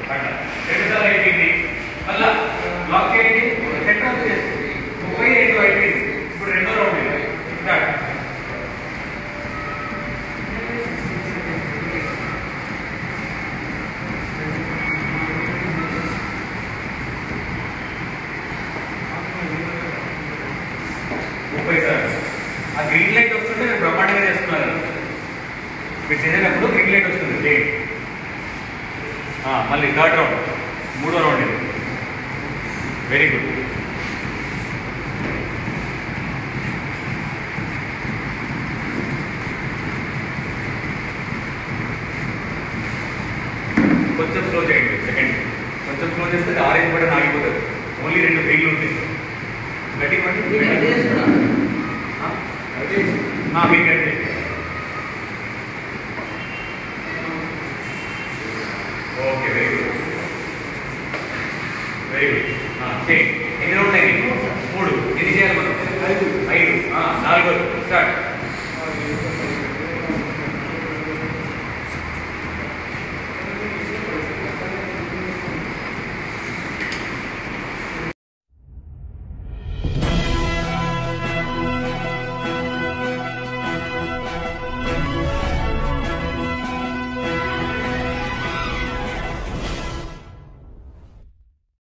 అట్లా రెండుసార్లు అయిపోయింది మళ్ళా లాక్ చేయండి సెంటర్ చేస్తుంది ముప్పై ఐదు అయిపోయింది ఇప్పుడు రెండో రౌండ్ ఇది స్టార్ట్ ముప్పై సార్లు ఆ గ్రీన్ లైట్ వస్తుంటే నేను బ్రహ్మాండంగా చేస్తున్నాను మీరు చేసేటప్పుడు గ్రీన్ లైట్ వస్తుంది చేయండి ఆ, మళ్ళీ థర్డ్ రౌండ్ మూడో రౌండ్ ఇది వెరీ గుడ్ కొంచెం స్లో చేయండి సెకండ్ కొంచెం స్లో చేస్తే ఆరెంజ్ బటన్ ఆగిపోతుంది ఓన్లీ రెండు గ్రీన్లు ఉంటాయి గట్టి పట్టి మీకు గట్టి okay very good very good చేయండి ఎన్ని రౌండ్ అయింది మూడు ఎన్ని చేయాలి మనం ఐదు ఐదు నాలుగో స్టార్ట్